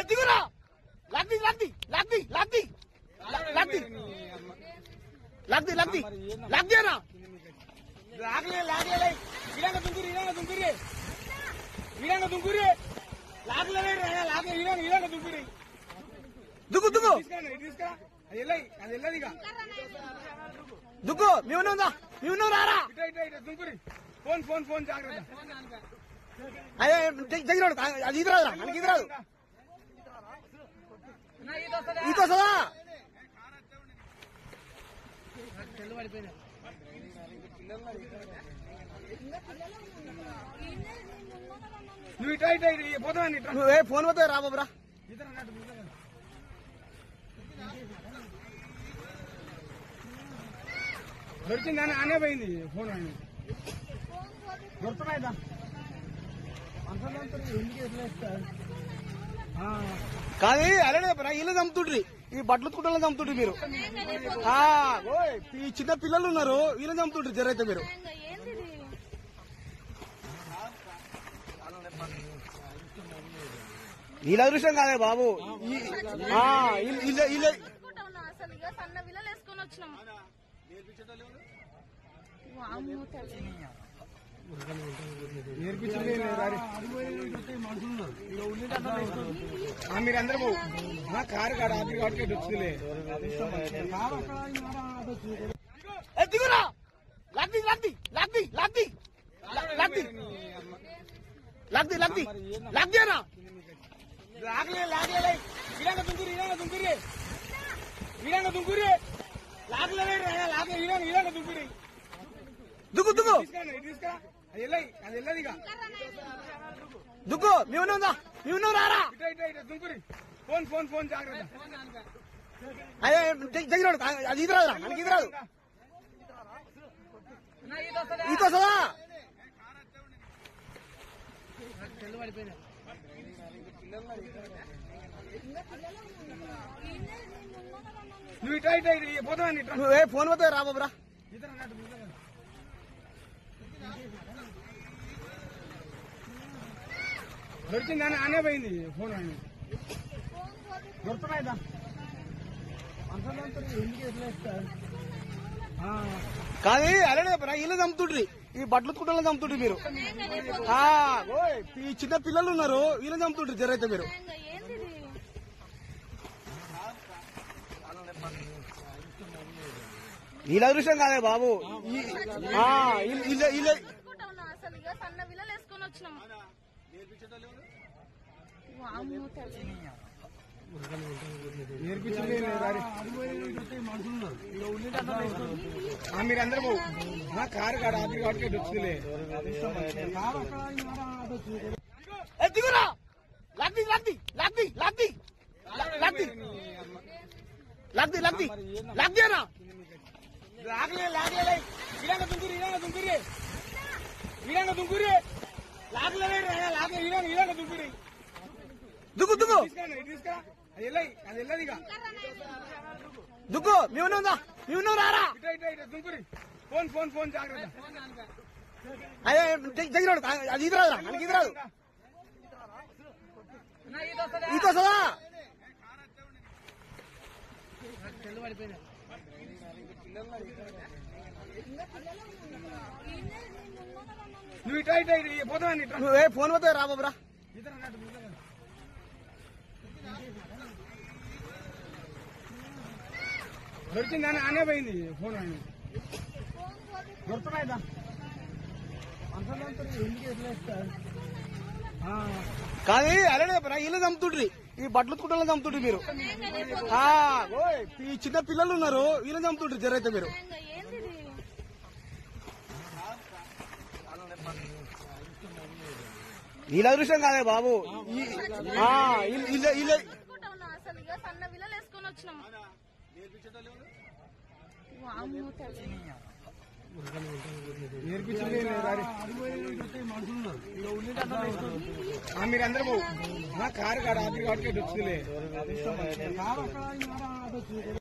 దిగురా లగ్ది లగ్ది లగ్ది లగ్ది లగ్ది లగ్ది లగ్ది లగ్దేనా లాగలే లాగలే ఇలాగ దుంకురి ఇలాగ దుంకురి ఇలాగ దుంకురి లాగలే లాగే ఇలాగ ఇలాగ దుంకురి దుగ్గు దుగ్గు తీసుకురా ఇటు తీసుకురా అది వెళ్ళయి అది వెళ్ళదు ఇక దుగ్గు మీ ఉందా మీ ఉన్నావు రారా ఇటు ఇటు ఇటు దుంకురి ఫోన్ ఫోన్ ఫోన్ జాగ్రత్త అదే దగ్గర అది ఇది రాదురా మనకి ఇది రాదు ఈత వస్తుందా నువ్వు ఇటు ఇటు ఇటు పోతావా ఇట్లా నువ్వు ఏ ఫోన్ పోతే రా బాబురా ఇతర అన్నట్టు ఇతర. దొరికింది అని అనే పోయింది ఫోన్ అని దొరుకుతున్నాయిదా ఎందుకు ఎట్లా ఇస్తారు కానీ అలానే చెప్పరా ఇల్లు చంపుతుండ్రి ఈ బట్టలు ఉతుకుంటే చంపుతుండ్రి మీరు ఆ, ఓయ్, ఈ చిన్న పిల్లలు ఉన్నారు వీళ్ళు చంపుతుండ్రి జరైతే మీరు వీళ్ళ అదృష్టం కాదే బాబు ఈ- ఆ, ఇల్లు- ఇల్లు- ఇల్లు- అనుకుంటా ఉన్నా అసలు ఇక సన్న విల్లలు వేసుకొని వచ్చినాం వామ్మో తల్లి. నేర్పించలే మీరు అందరూ పోవు ఆ కారు కాదు ఆఖరి కాబట్టి ఇటు వచ్చిందిలే ఏ, దిగురా లగ్ది లగ్ది లగ్ది లగ్ది లగ్ది లగ్ది లగ్ది లగ్దేనా లాగలే లాగలే ఇలాగ దుంకురి ఇలాగ దుంకురి ఇలాగ దుంకురి లాగలే లాగే ఇలాగ ఇలాగ దుంకురి దుగ్గు దుగ్గు తీసుకురా ఇటు తీసుకురా అది వెళ్ళయి అది వెళ్ళదు ఇక దుగ్గు మీ ఉందా మీ ఉన్నావు రారా ఇటు ఇటు ఇటు దుంకురి ఫోన్ ఫోన్ ఫోన్ జాగ్రత్త అదే దగ్గర అది ఇది రాదురా మనకి ఇది రాదు ఈత వస్తుందా నువ్వు ఇటు ఇటు ఇటు పోతావా ఇట్లా నువ్వు ఏ ఫోన్ పోతే రా బాబురా ఇతర అన్నట్టు ఇతర. దొరికింది అని అనే పోయింది ఫోన్ అని దొరుకుతున్నాయిదా ఎందుకు ఎట్లా ఇస్తారు కానీ అలానే చెప్పరా ఇల్లు చంపుతుండ్రి ఈ బట్టలు ఉతుకుంటే చంపుతుండ్రి మీరు ఆ, ఓయ్, ఈ చిన్న పిల్లలు ఉన్నారు వీళ్ళు చంపుతుండ్రి జరైతే మీరు ఇంకా ఏంటిది వీళ్ళ అదృష్టం కాదే బాబు ఈ- ఆ, ఇల్లు- ఇల్లు- ఇల్లు- అనుకుంటా ఉన్నా అసలు ఇక సన్న విల్లలు వేసుకొని వచ్చినాం వామ్మో తల్లి. నేర్పించలే మీరు అందరూ పోవు ఆ కారు కాదు ఆఖరి కాబట్టి ఇటు వచ్చిందిలే ఏ, దిగురా లగ్ది లగ్ది లగ్ది లగ్ది లగ్ది లగ్ది లగ్ది లగ్దేనా లాగలే లాగలే ఇలాగ దుంకురి ఇలాగ దుంకురి ఇలాగ దుంకురి లాగలే లాగే ఇలాగ ఇలాగ దుంకురి దుగ్గు దుగ్గు తీసుకురా ఇటు తీసుకురా అది వెళ్ళయి అది వెళ్ళదు ఇక దుగ్గు మీ ఉందా మీ ఉన్నావు రారా ఇటు ఇటు ఇటు దుంకురి ఫోన్ ఫోన్ ఫోన్ జాగ్రత్త అదే దగ్గర అది ఇది రాదురా మనకి ఇది రాదు ఈత వస్తుందా నువ్వు ఇటు ఇటు ఇటు పోతావా ఇట్లా నువ్వు ఏ ఫోన్ పోతే రా బాబురా ఇతర అన్నట్టు ఇతర. దొరికింది అని అనే పోయింది ఫోన్ అని దొరుకుతున్నాయిదా ఎందుకు ఎట్లా ఇస్తారు కానీ అలానే చెప్పరా ఇల్లు చంపుతుండ్రి ఈ బట్టలు ఉతుకుంటే చంపుతుండ్రి మీరు ఆ, ఓయ్, ఈ చిన్న పిల్లలు ఉన్నారు వీళ్ళు చంపుతుండ్రి జరైతే మీరు ఇంకా ఏంటిది వీళ్ళ అదృష్టం కాదే బాబు ఈ- ఆ, ఇల్లు- ఇల్లు- ఇల్లు- అనుకుంటా ఉన్నా అసలు ఇక సన్న విల్లలు వేసుకొని వచ్చినాం వామ్మో తల్లి. నేర్పించలే మీరు అందరూ పోవు ఆ కారు కాదు ఆఖరి కాబట్టి ఇటు వచ్చిందిలే